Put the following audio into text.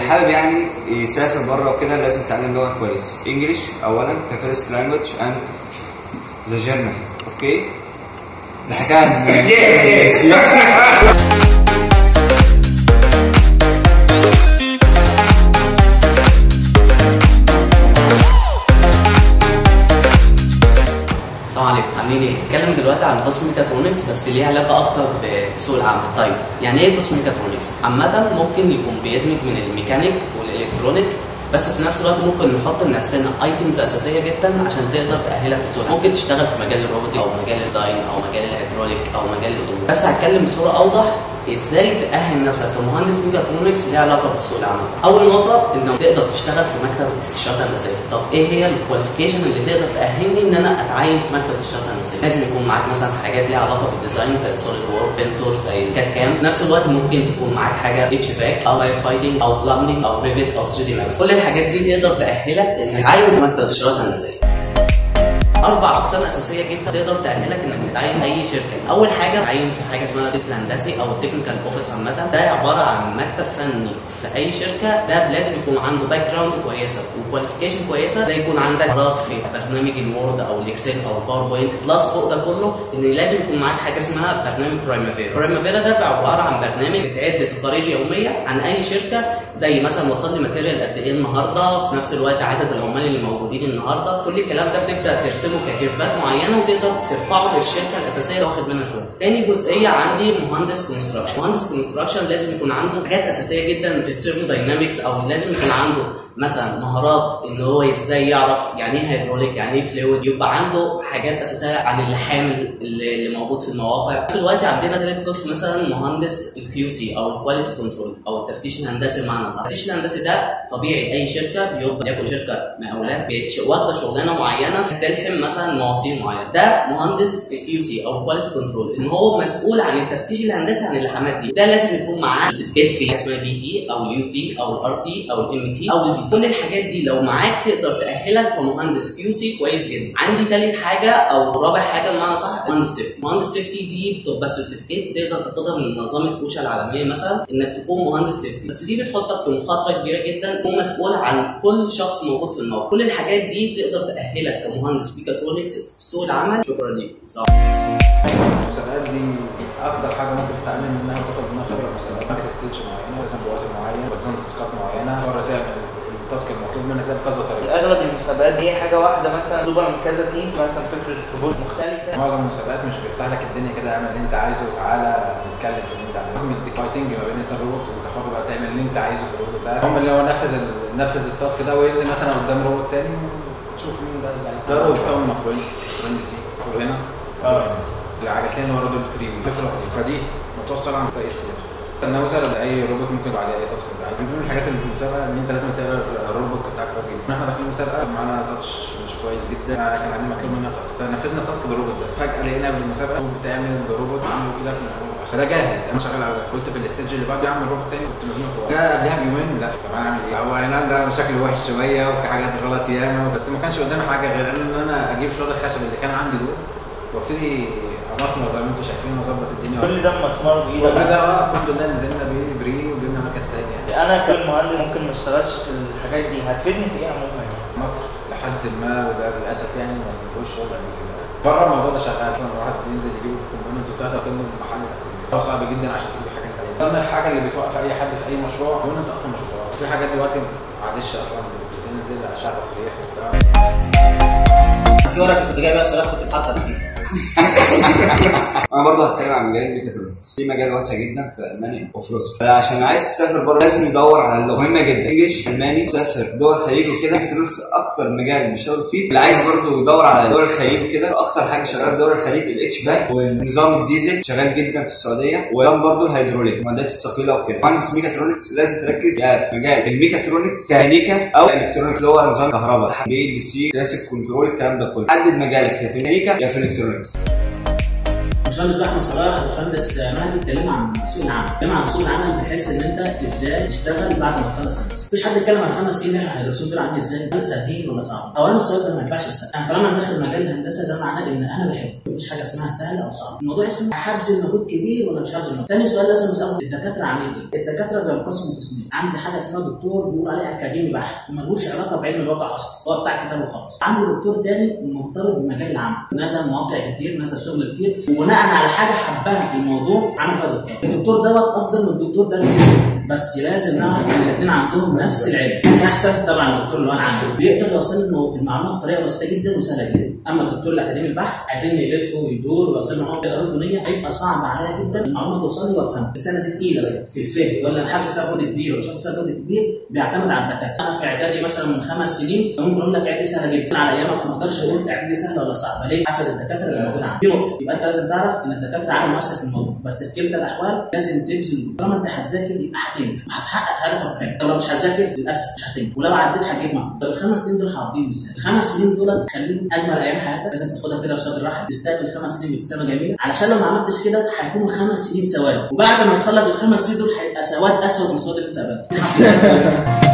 حابب يعني يسافر بره وكده لازم يتعلم لغه كويس انجلش اولا كفيرست لانجوج اند ذا جيرمان اوكي ده حكايه السلام عليكم عاملين ايه؟ هنتكلم دلوقتي عن قسم ميكاترونكس بس ليه علاقه اكتر بسوق العمل. طيب يعني ايه قسم ميكاترونكس؟ عامة ممكن يكون بيدمج من الميكانيك والالكترونيك بس في نفس الوقت ممكن نحط لنفسنا ايتمز اساسيه جدا عشان تقدر تاهلك بسهوله ممكن تشتغل في مجال الروبوتيك او مجال الديزاين او مجال الهيدروليك او مجال الاوتوموبيل بس هتكلم بصوره اوضح ازاي تاهل نفسك كمهندس ميكاترونكس ليها علاقه بسوق العمل اول نقطه انك تقدر تشتغل في مكتب استشارات هندسيه طب ايه هي الكواليفيكيشن اللي تقدر تاهلني ان انا اتعين في مكتب استشارات هندسيه لازم يكون معاك مثلا حاجات ليها علاقه بالديزاين زي السوليد وورك بنتور زي الكاد كام في نفس الوقت ممكن تكون معاك حاجه اتش فاك او فاير فايتنج او بلامبنج او ريفت او 3 دي ماكس كل الحاجات دي تقدر تاهلك انك تتعين في مكتب استشارات هندسيه اربع اقسام اساسيه جدا تقدر تاهلك انك تتعين اي شركه اول حاجه تعين في حاجه اسمها التكنيكال الهندسي او التكنيكال اوفيس عامه ده عباره عن مكتب فني في اي شركه ده لازم يكون عنده باك جراوند كويسه وكواليفيكيشن كويسه زي يكون عندك مهارات في برنامج الوورد او الاكسل او الباوربوينت بلس فوق ده كله ان لازم يكون معاك حاجه اسمها برنامج برايمافيرا برايمافيرا ده عباره عن برنامج بتعد تقارير يوميه عن اي شركه زي مثلا وصل لي ماتيريال قد ايه النهارده في نفس الوقت عدد العمال اللي موجودين النهارده كل الكلام ده بتبدا ترسمه ككيرفات معينه وتقدر ترفعه للشركه الاساسيه واخد منها شغل. تاني جزئيه عندي مهندس كونستراكشن، مهندس كونستراكشن لازم يكون عنده حاجات اساسيه جدا في الثيرموداينامكس او لازم يكون عنده مثلا مهارات ان هو ازاي يعرف يعني ايه هيدروليك يعني ايه فلويد يبقى عنده حاجات اساسيه عن اللحام اللي اللي موجود في المواقع في نفس الوقت عندنا ثالث قسم مثلا مهندس الكيو سي او الكواليتي كنترول او التفتيش الهندسي بمعنى صح التفتيش الهندسي ده طبيعي اي شركه بيبقى يكون شركه مقاولات بيش- واخده شغلانه معينه تلحم مثلا مواسير معينه ده مهندس الكيو سي او الكواليتي كنترول ان هو مسؤول عن التفتيش الهندسي عن اللحامات دي ده لازم يكون معاه سيرتيفيكيت في حاجه اسمها بي تي او اليو تي او الار تي او الام تي او الفي كل الحاجات دي لو معاك تقدر تاهلك كمهندس كيو سي كويس جدا عندي ثالث حاجه او رابع حاجه بمعنى صح مهندس سيفتي مهندس سيفتي دي بتبقى سيرتيفيكيت تقدر تاخدها من منظمه اوشا العالميه مثلا انك تكون مهندس سيفتي بس دي بتحطك في مخاطره كبيره جدا تكون مسؤول عن كل شخص موجود في الموقع كل الحاجات دي تقدر تاهلك كمهندس ميكاترونكس في سوق العمل شكرا ليكم صح. المسابقات دي اكتر حاجه ممكن تتعلم منها وتاخد منها خبره مسابقات عندك ستيج معينه لازم بوقت معين ولازم تاسكات معينه مره تعمل التاسك المطلوب منك ده بكذا طريقه اغلب المسابقات هي حاجه واحده مثلا مطلوبه من كذا تيم مثلا فكره روبوت مختلفه معظم المسابقات مش بيفتح لك الدنيا كده اعمل اللي انت عايزه وتعالى نتكلم في اللي انت عايزه ممكن يديك فايتنج ما بين انت الروبوت وانت حر بقى تعمل اللي انت عايزه في الروبوت بتاعك المهم اللي هو نفذ ال... نفذ التاسك ده وينزل مثلا قدام روبوت تاني وتشوف مين بقى اللي عليك ده روبوت بيتكون من موتورين موتورين دي سي موتور هنا العجلتين اللي ورا دول فري ويل بيفرق فدي متوصل عن طريق السير النموذج اي روبوت ممكن يبقى عليه اي تاسك انت عايزه من ضمن الحاجات اللي في المسابقه ان انت لازم تقرا الروبوت بتاعك كويس جدا احنا داخلين المسابقه معانا تاتش مش كويس جدا كان عندنا مطلوب منا تاسك فنفذنا التاسك بالروبوت ده فجاه لقينا قبل المسابقه روبوت بتعمل بروبوت عامله ايدك من أول. فده جاهز انا شغال على ده قلت في الاستيج اللي بعد اعمل روبوت تاني كنت مزنوق في وقت. جه قبلها بيومين لا طب انا اعمل ايه؟ هو اي نعم ده شكله وحش شويه وفي حاجات غلط ياما بس ما كانش قدامي حاجه غير ان انا اجيب شويه الخشب اللي كان عندي دول وابتدي امسمر زي ما انتم شايفين واظبط الدنيا كل ده مسمار كل بايدك ده اه الحمد لله نزلنا بيه بري وجبنا مركز تاني يعني انا كمهندس ممكن ما اشتغلش في الحاجات دي هتفيدني في ايه عموما يعني مصر لحد ما وده للاسف يعني ما بنقولش شغل قد كده بره الموضوع ده شغال مثلا الواحد بينزل يجيب الكومبوننت بتاعته كانه محل تحت البيت. هو صعب جدا عشان تجيب حاجه انت عايزها ضمن الحاجه اللي بتوقف اي حد في اي مشروع هو إن انت اصلا مش بتوقف في حاجات دلوقتي معلش اصلا بتنزل عشان تصريح وبتاع في ورقه كنت جايبها الصراحه كنت محضر فيها انا برضه هتكلم عن مجال الميكاترونكس في مجال واسع جدا في المانيا وفي روسيا فعشان عايز تسافر بره لازم يدور على اللغه مهمه جدا انجلش الماني تسافر دول الخليج وكده الميكاترونكس اكتر مجال بيشتغل فيه اللي عايز برضه يدور على دول الخليج وكده اكتر حاجه شغاله في دول الخليج الاتش باك والنظام الديزل شغال جدا في السعوديه ونظام برضه الهيدروليك المعدات الثقيله وكده مهندس ميكاترونكس لازم تركز يا في مجال الميكاترونكس كميكانيكا او الكترونكس اللي هو نظام كهرباء بي ال سي كلاسيك كنترول الكلام ده كله حدد مجالك يا في الميكانيكا يا في الالكترونكس باشمهندس احمد صلاح وباشمهندس مهدي اتكلموا عن سوق العمل، اتكلموا عن سوق العمل بحيث ان انت ازاي تشتغل بعد ما تخلص هندسه. مفيش حد اتكلم عن خمس سنين هيدرسوهم دول عامل ازاي؟ هل سهلين ولا صعب؟ اولا السؤال ده ما ينفعش يسال، انا طالما انا داخل مجال الهندسه ده معناه ان انا بحبه، مفيش حاجه اسمها سهل او صعب. الموضوع اسمه هبذل مجهود كبير ولا مش هبذل مجهود. تاني سؤال لازم نساله الدكاتره عاملين ايه؟ الدكاتره بينقسموا قسمين، عندي حاجه اسمها دكتور بيقول عليه اكاديمي بحت، ملوش علاقه بعلم الواقع اصلا، هو بتاع كتاب وخلاص. عندي دكتور تاني مرتبط بمجال العمل، نزل مواقع كتير، نزل شغل كتير، وبناء على حاجه حبها في الموضوع عمل فيها دكتور. الدكتور دوت افضل من الدكتور ده بكتير بس لازم نعرف ان الاثنين عندهم نفس العلم احسن طبعا الدكتور اللي هو انا عنده بيقدر يوصل لنا المعلومه بطريقه بسيطه جدا وسهله جدا اما الدكتور الاكاديمي البحث هيتم يلف ويدور ويوصل لنا معلومه الكترونيه هيبقى صعب عليا جدا المعلومه توصل لي وافهمها السنه دي تقيله في الفهم ولا حاجه فيها جهد كبير ولا شخص فيها جهد كبير بيعتمد على الدكاتره انا في اعدادي مثلا من خمس سنين ممكن اقول لك اعدادي سهله جدا على ايامك ما اقدرش اقول اعدادي سهله ولا صعبه ليه حسب الدكاتره اللي موجوده عندك دي نقطه يبقى انت لازم تعرف ان الدكاتره عامل مؤثر في الموضوع بس في كلتا الاحوال لازم تبذل طالما انت هتذاكر يبقى هتنجح وهتحقق هدفك حلو طب لو مش هتذاكر للاسف مش هتنجح ولو عديت هتجيب معاك طب الخمس سنين دول هقضيهم ازاي؟ الخمس سنين دول خليهم اجمل ايام حياتك لازم تاخدها كده بصدر رحب تستقبل الخمس سنين بابتسامه جميله علشان لو ما عملتش كده هيكونوا خمس سنين سواد وبعد ما تخلص الخمس سنين دول هيبقى سواد اسود من السواد اللي انت قابلته